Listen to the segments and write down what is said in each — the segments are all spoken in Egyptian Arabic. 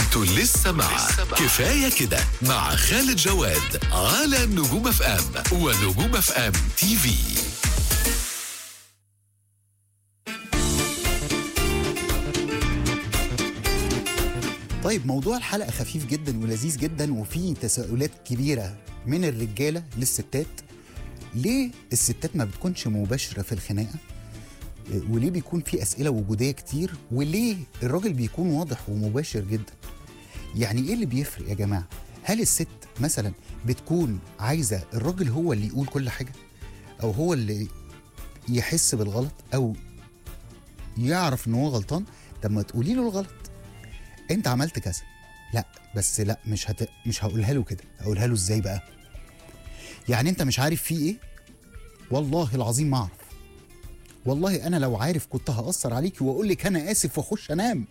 انتوا لسه مع كفايه كده مع خالد جواد على نجوم اف ام ونجوم اف ام تي في طيب موضوع الحلقه خفيف جدا ولذيذ جدا وفيه تساؤلات كبيره من الرجاله للستات ليه الستات ما بتكونش مباشره في الخناقه إيه، وليه بيكون في اسئله وجوديه كتير وليه الراجل بيكون واضح ومباشر جدا يعني ايه اللي بيفرق يا جماعه هل الست مثلا بتكون عايزه الراجل هو اللي يقول كل حاجه او هو اللي يحس بالغلط او يعرف ان هو غلطان طب ما تقولي له الغلط انت عملت كذا لا بس لا مش هت... مش هقولها له كده هقولها له ازاي بقى يعني انت مش عارف فيه ايه والله العظيم ما اعرف والله انا لو عارف كنت هاثر عليكي واقول لك انا اسف واخش انام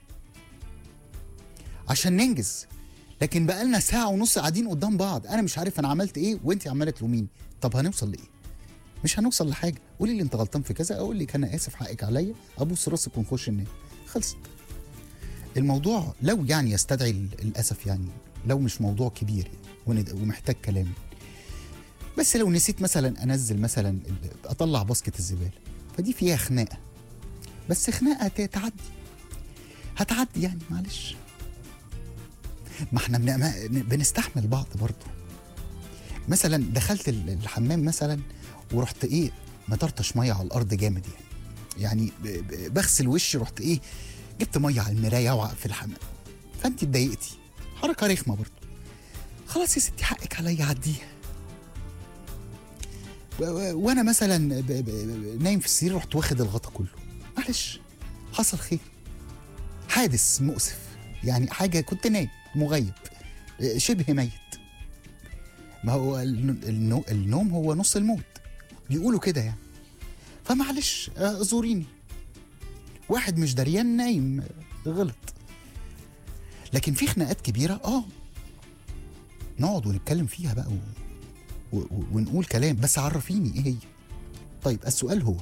عشان ننجز لكن بقالنا ساعه ونص قاعدين قدام بعض انا مش عارف انا عملت ايه وانت عماله تلوميني طب هنوصل لايه مش هنوصل لحاجه قولي لي انت غلطان في كذا اقول لك انا اسف حقك عليا ابوس راسك ونخش ننام خلصت الموضوع لو يعني يستدعي ال- الاسف يعني لو مش موضوع كبير يعني وند- ومحتاج كلام بس لو نسيت مثلا انزل مثلا ال- اطلع باسكت الزباله فدي فيها خناقه بس خناقه ت- تعدي هتعدي يعني معلش ما احنا بن- ما- بنستحمل بعض برضه مثلا دخلت ال- الحمام مثلا ورحت ايه مطرطش ميه على الارض جامد يعني يعني ب- ب- بغسل وشي رحت ايه جبت ميه على المرايه وقع في الحمام فانت اتضايقتي حركه رخمه برضه خلاص يا ستي حقك عليا عديها و- و- وانا مثلا ب- ب- ب- نايم في السرير رحت واخد الغطا كله معلش حصل خير حادث مؤسف يعني حاجه كنت نايم مغيب شبه ميت ما هو الن- النو- النوم هو نص الموت بيقولوا كده يعني فمعلش آه، زوريني واحد مش دريان نايم آه، غلط لكن في خناقات كبيره اه نقعد ونتكلم فيها بقى و... و... و- ونقول كلام بس عرفيني ايه هي طيب السؤال هو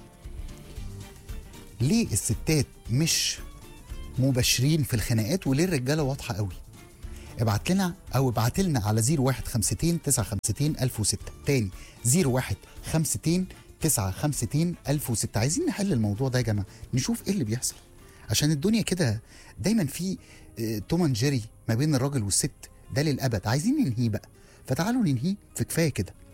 ليه الستات مش مباشرين في الخناقات وليه الرجاله واضحه قوي ابعت لنا او ابعت لنا على 0152 952 1006 تاني 0152 952 1006 عايزين نحل الموضوع ده يا جماعه نشوف ايه اللي بيحصل عشان الدنيا كده دايما في آه، توم اند جيري ما بين الراجل والست ده للابد عايزين ننهيه بقى فتعالوا ننهيه في كفايه كده